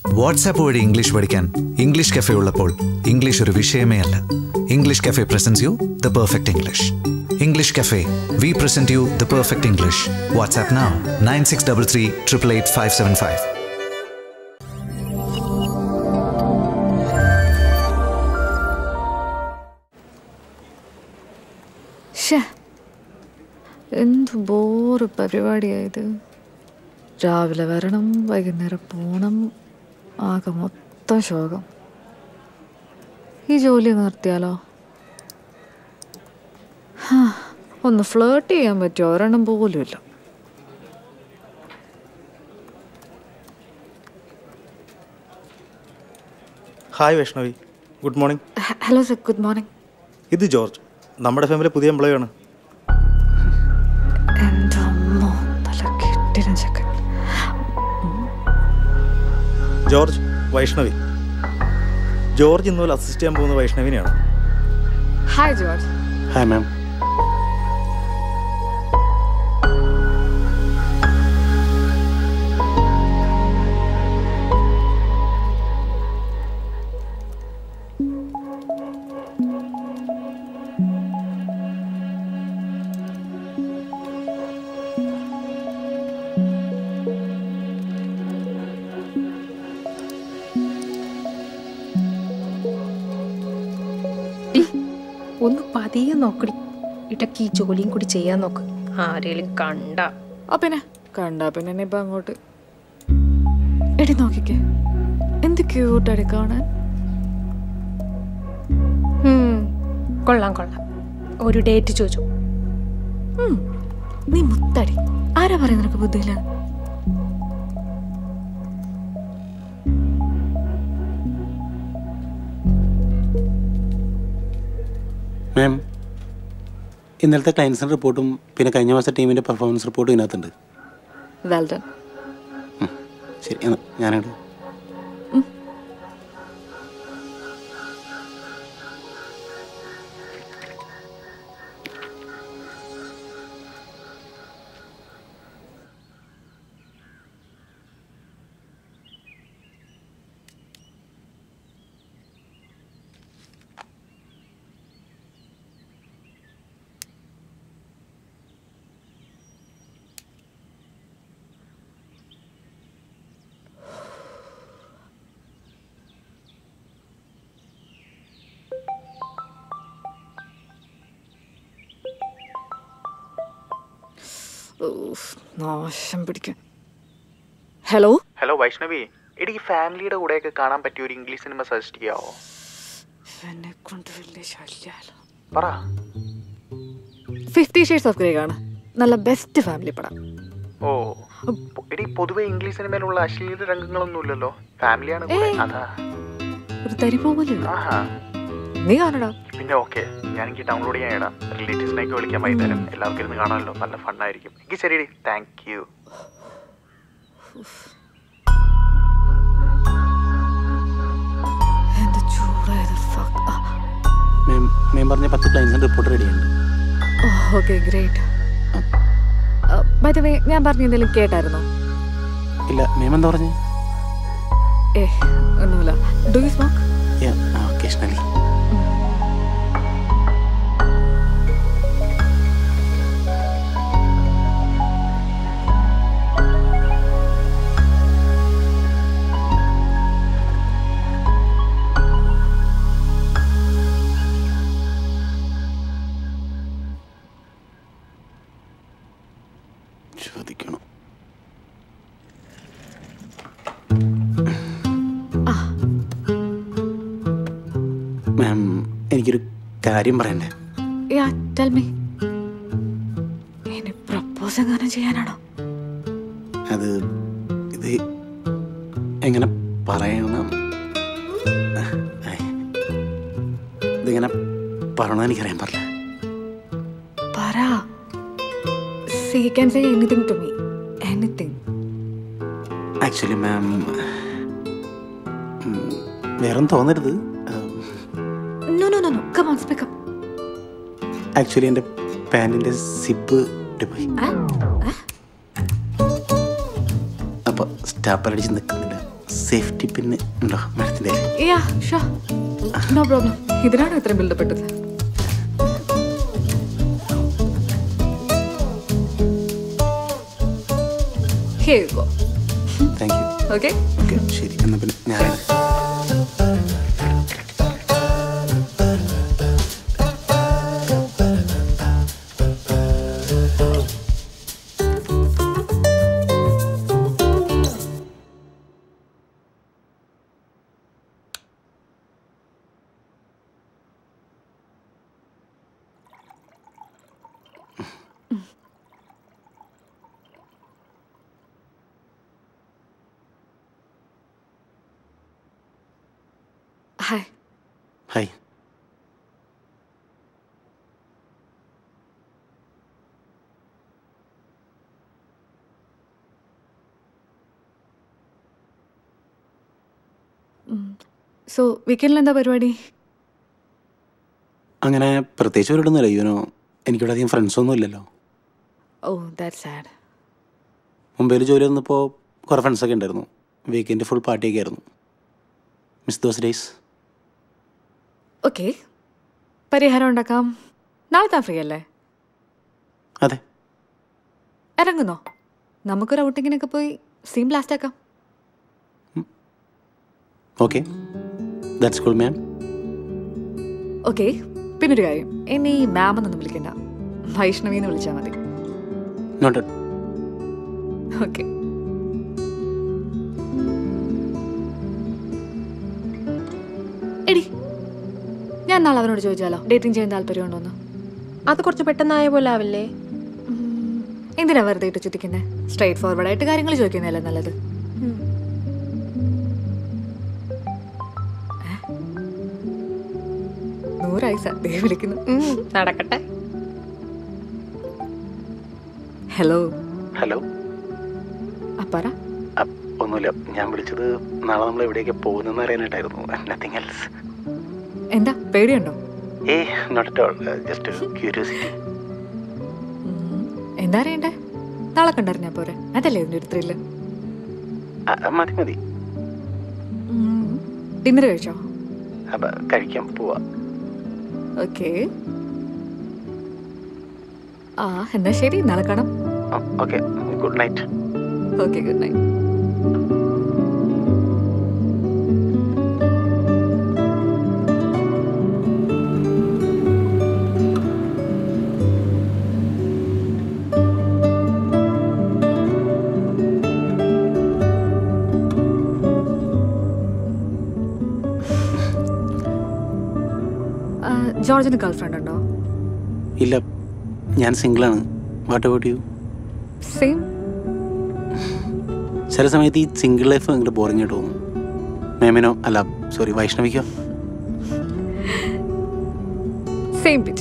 WhatsApp വഴി English പഠിക്കാൻ English cafe ഉള്ളപ്പോൾ ഇംഗ്ലീഷ് ഒരു വിഷയമേ അല്ല English cafe presents you the perfect English English cafe we present you the perfect English WhatsApp now nine six double three triple eight five seven five ഷേ എന്ത് bore പരിപാടിയായത് രാവിലെ വരണം വൈകുന്നേരം പോണം ആകെ മൊത്തം ശോകം ഈ ജോലി നിർത്തിയാലോ ഹാ, ഒന്ന് ഫ്ലേർട്ട് ചെയ്യാൻ പറ്റുമോ ഒരെണ്ണം പോലും ഇല്ല ഹായ് വൈഷ്ണവി ഗുഡ് മോർണിംഗ് ഹ- ഹലോ സർ ഗുഡ് മോർണിംഗ് ഇത് ജോർജ് നമ്മുടെ ഫാമിലി പുതിയ എംപ്ലോയി ആണ് എൻ്റെ അമ്മ നല്ല കെട്ടിടം ചെക്കൻ ജോർജ് വൈഷ്ണവി ജോർജ് ഇന്നുപോലെ അസിസ്റ്റ് ചെയ്യാൻ പോകുന്ന വൈഷ്ണവിനെയാണ് ഹായ് ജോർജ് ഹായ് മാം ഒന്ന് പതിയെ നോക്കടി ഇടയ്ക്ക് ഈ ജോലിയും കൂടി ചെയ്യാൻ നോക്ക് ആരേലും കണ്ട ആ പിന്നെ കണ്ടാ പിന്നെ എന്നെ ഇപ്പൊ അങ്ങോട്ട് എടി നോക്കിക്കേ എന്ത് ക്യൂട്ടാടി കാണാൻ കൊള്ളാം കൊള്ളാം ഒരു ഡേറ്റ് ചോദിച്ചു ഉം. നീ മുത്തടി ആരാ പറയുക നിനക്ക് ബുദ്ധിയില്ല മാം ഇന്നലത്തെ ക്ലയൻസിൻ്റെ റിപ്പോർട്ടും പിന്നെ കഴിഞ്ഞ മാസത്തെ ടീമിൻ്റെ പെർഫോമൻസ് റിപ്പോർട്ടും ഇതിനകത്തുണ്ട് വെൽ ഡൺ ശരി എന്നാ ഞാനിവിടെ ഊഫ്, നാശം പിടിക്കാൻ ഹലോ ഹലോ വൈഷ്ണവി എടി ഈ ഫാമിലിയുടെ കൂടെയൊക്കെ കാണാൻ പറ്റിയ ഒരു ഇംഗ്ലീഷ് സിനിമ സജസ്റ്റ് ചെയ്യാവോ എന്നെ കൊണ്ട് വലിയ ശല്യാലോ പറ ഫിഫ്റ്റി ഷെയ്ഡ്സ് ഓഫ് ഗ്രേ ആണ് നല്ല ബെസ്റ്റ് ഫാമിലി പടം ഓ പൊ- എടി പൊതുവെ ഇംഗ്ലീഷ് സിനിമയിലുള്ള അശ്ലീല രംഗങ്ങളൊന്നും ഇല്ലല്ലോ ഫാമിലിയാണ് കൂടെ ഏയ്. അതാ ഒരു തരി പോകല്ലോ ആഹാ നീ കാണടാ പിന്നെ ഓക്കെ ഞാൻ എനിക്ക് ഡൗൺലോഡ് ചെയ്യാൻ ഇടാം റിലേറ്റീവ്സിനൊക്കെ വിളിക്കാൻ വൈകുന്നേരം എല്ലാവർക്കും ഇരുന്ന് കാണാമല്ലോ നല്ല ഫണ്ണായിരിക്കും എങ്കിൽ ശരി താങ്ക് യു എന്ത് ചൂടായത് fuck. ആ, മാം മാം പറഞ്ഞ പത്ത് ക്ലയൻസിൻ്റെ റിപ്പോർട്ട് റെഡിയുണ്ട് oh okay great by the way ഞാൻ പറഞ്ഞ എന്തെങ്കിലും കേട്ടായിരുന്നോ ഇല്ല മാം എന്താ പറഞ്ഞേ ഏ ഒന്നുമില്ല ഡു യു സ്മോക്ക് ഒക്കേഷണലി ചോദിക്കണം മാം എനിക്കൊരു കാര്യം പറയണ്ടേ യാ ടെൽ മീ ഇനി പ്രപ്പോസ് എങ്ങാനും ചെയ്യാനാണോ അത് ഇത് എങ്ങനെ പറയണം ഐ, ഇതിങ്ങനെ പറയണമെന്ന് എനിക്കറിയാൻ പാടില്ല പറ see can say anything to me anything actually ma'am വേറെ തോന്നരുത് no no no no come on speak up actually എൻ്റെ പാൻറ്റിൻ്റെ സിപ്പ് പോയി അപ്പോൾ സ്റ്റാപ്പർ അടിച്ച് നിൽക്കുന്നില്ല സേഫ്റ്റി പിന്നെ ഉണ്ടോ മാഡത്തിൻ്റെ യാ ഷോ നോ പ്രോബ്ലം ഇതിനാണ് ഇത്രയും ബിൽഡപ്പ് ഇട്ടത് Here you go. Thank you Okay? Okay ശരി എന്നാൽ പിന്നെ ഞാൻ Hi. ഹായ് സോ വീക്കെൻഡിൽ എന്താ പരിപാടി അങ്ങനെ പ്രത്യേകിച്ച് ഒരിടുന്നില്ല യുനോ എനിക്കിവിടെ അധികം ഫ്രണ്ട്സൊന്നും ഇല്ലല്ലോ ഓ ദാറ്റ് സാഡ് മുംബൈയിൽ ജോലി വന്നപ്പോൾ കുറേ ഫ്രണ്ട്സൊക്കെ ഉണ്ടായിരുന്നു വീക്കെൻഡ് ഫുൾ പാർട്ടിയൊക്കെ ആയിരുന്നു മിസ് ദോസ് ഡേയ്സ് ഓക്കെ പരിഹാരം ഉണ്ടാക്കാം നാളെ താൻ ഫ്രീ അല്ലേ അതെ ഇറങ്ങുന്നോ നമുക്കൊരു ഔട്ടിങ്ങിനൊക്കെ പോയി സീം ബ്ലാസ്റ്റ് ആക്കാം okay that's cool ma'am okay പിന്നൊരു കാര്യം എന്നെ ഈ മാം എന്നൊന്നും വിളിക്കണ്ട വൈഷ്ണവി എന്ന് വിളിച്ചാൽ മതി നോട്ട് ഓക്കെ എടി ഞാൻ നാളെ അവനോട് ചോദിച്ചാലോ ഡേറ്റിംഗ് ചെയ്യാൻ താല്പര്യമുണ്ടോന്ന് അത് കുറച്ച് പെട്ടെന്നായ പോലെ ആവില്ലേ എന്തിനാ വെറുതെ ഇട്ട് ചുറ്റിക്കുന്നത് സ്ട്രൈറ്റ് ഫോർവേഡ് ആയിട്ട് കാര്യങ്ങൾ ചോദിക്കുന്നതല്ലേ നല്ലത് ഏ? നൂറായി സദ്യ വിളിക്കുന്നു ഉം, നടക്കട്ടെ ഹലോ ഹലോ അപ്പാറ ഒന്നുമില്ല ഞാൻ വിളിച്ചത് നാളെ നമ്മൾ എവിടെയൊക്കെ പോകുന്നെന്ന് അറിയാനായിട്ടായിരുന്നു നത്തിങ് എൽസ് എന്താ പേടിയുണ്ടോ eh not at all just curiosity ഉം. എന്താ അറിയണ്ടേ നാളെ കണ്ടറിഞ്ഞാ പോരെ അതല്ലേ ഇതിൻ്റെ ഒരു ത്രില്ല് മതി മതി ഡിന്നർ കഴിച്ചോ അപ്പം കഴിക്കാൻ പോവാ ഓക്കെ ആ എന്നാ ശരി നാളെ കാണാം okay good night okay good night ജോർജിന് ഗേൾ ഫ്രണ്ട് ഉണ്ടോ ഇല്ല ഞാൻ സിംഗിളാണ് വാട്ട് അബൌട്ട് യു സെയിം ചില സമയത്ത് ഈ സിംഗിൾ ലൈഫ് ഭയങ്കര ബോറിംഗ് ആയിട്ട് തോന്നും മേമിനോ അല്ല സോറി വൈഷ്ണവിക്കോ സെയിം പിച്ച്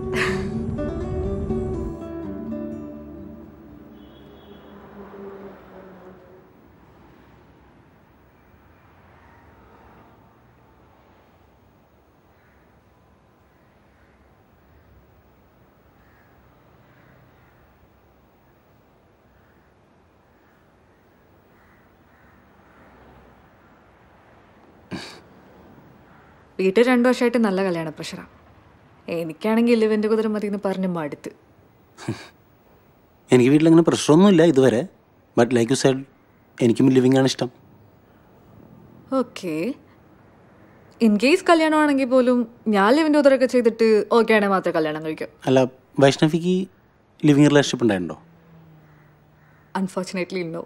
വീട്ടിൽ രണ്ടു വർഷമായിട്ട് നല്ല കല്യാണ പ്രഷറാണ് എനിക്കാണെങ്കിൽ ഇലവൻ്റെ കുതിര മതി എന്ന് പറഞ്ഞ് മടുത്ത് എനിക്ക് വീട്ടിൽ അങ്ങനെ പ്രശ്നമൊന്നുമില്ല ഇതുവരെ ബട്ട് ലൈക്ക് യു സൈഡ് എനിക്കും ലിവിങ് ആണ് ഇഷ്ടം ഓക്കെ ഇൻ കേസ് കല്യാണമാണെങ്കിൽ പോലും ഞാൻ ലിവിൻ്റെ ഉദരൊക്കെ ചെയ്തിട്ട് ഓക്കെ ആണെങ്കിൽ മാത്രമേ കല്യാണം കഴിക്കൂ അല്ല വൈഷ്ണവിക്ക് ലിവിങ് റിലേഷൻഷിപ്പ് ഉണ്ടായിട്ടുണ്ടോ unfortunately no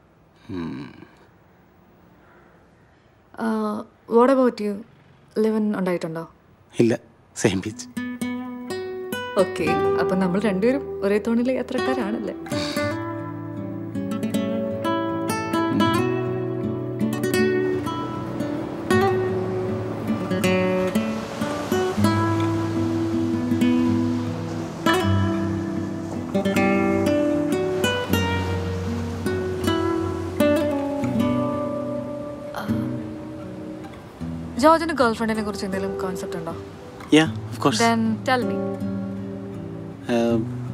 what about you living ഉണ്ടായിട്ടുണ്ടോ ഇല്ല സെയിം ബീച്ച് ഓക്കെ അപ്പം നമ്മൾ രണ്ടുപേരും ഒരേ തോണിലെ യാത്രക്കാരാണല്ലേ ജോർജിന് ഗേൾ ഫ്രണ്ടിനെ കുറിച്ച് എന്തെങ്കിലും കോൺസെപ്റ്റ് ഉണ്ടോ ya of course then tell me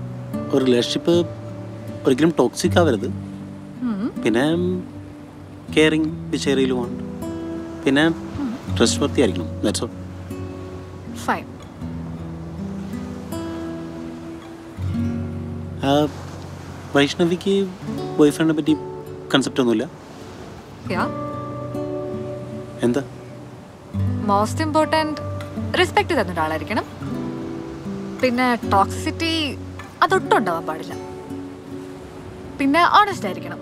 ഒരു റിലേഷൻഷിപ്പ് ഒരിക്കലും ടോക്സിക് ആവരുത് പിന്നെ caring which I really want പിന്നെ ട്രസ്റ്റ് വർത്തി ആയിരിക്കണം ദാറ്റ്സ് ഓൾ ഫൈൻ വൈഷ്ണവിക്ക് ബോയ് ഫ്രണ്ടിനെ പറ്റി കൺസെപ്റ്റ് ഒന്നുമില്ല യാ എന്താ മോസ്റ്റ് ഇമ്പോർട്ടൻറ്റ് റെസ്പെക്ട് തന്ന ഒരാളായിരിക്കണം പിന്നെ ടോക്സിസിറ്റി അതൊട്ടും ഉണ്ടാവാൻ പാടില്ല പിന്നെ ഓണസ്റ്റ് ആയിരിക്കണം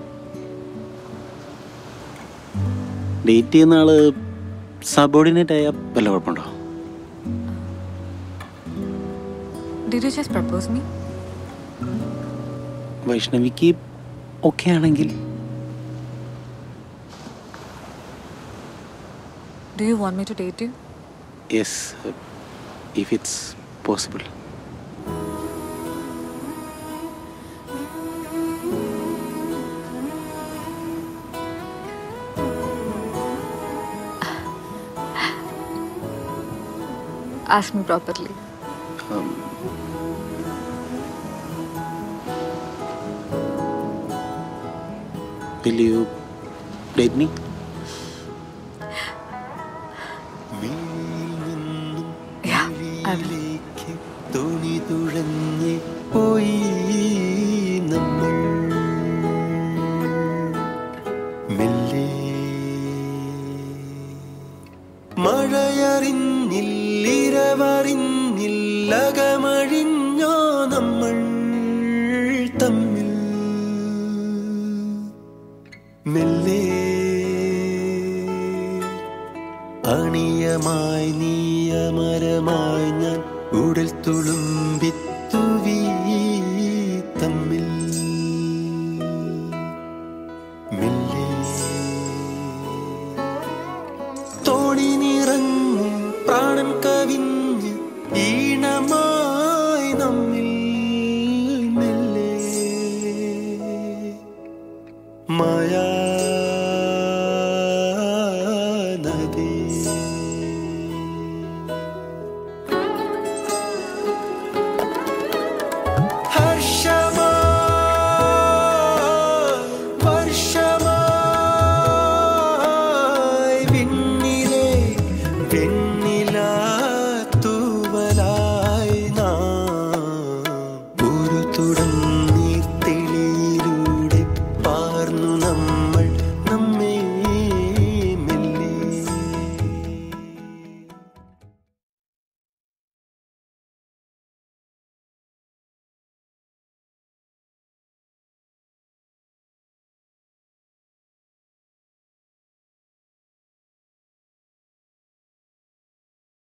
ഡേറ്റ് ചെയ്യുന്ന ആള് സബോർഡിനേറ്റ് ആയ വല്ല കുഴപ്പമുണ്ടോ did you just propose me വൈഷ്ണവിക്ക് ഓക്കെ ആണെങ്കിൽ do you want me to date you yes if it's possible ask me properly will you date me ya I will തുണി തുഴഞ്ഞ് പോയി നമ്മൾ മെല്ലെ മഴയറിഞ്ഞില്ലിരവറിഞ്ഞില്ലകമഴിഞ്ഞോ നമ്മൾ തമ്മിൽ മെല്ലെ അണിയമായി നീയമരമായി ഞാൻ ഉടൽ തുളുമ്പിത്തുവീ തമ്മിൽ മെല്ലെ തോണി നിറഞ്ഞ് പ്രാണൻ കവിഞ്ഞ് ഈണമായി നമ്മിൽ മെല്ലെ മായാ നദി ഹർഷമായി വർഷമായി വിൺ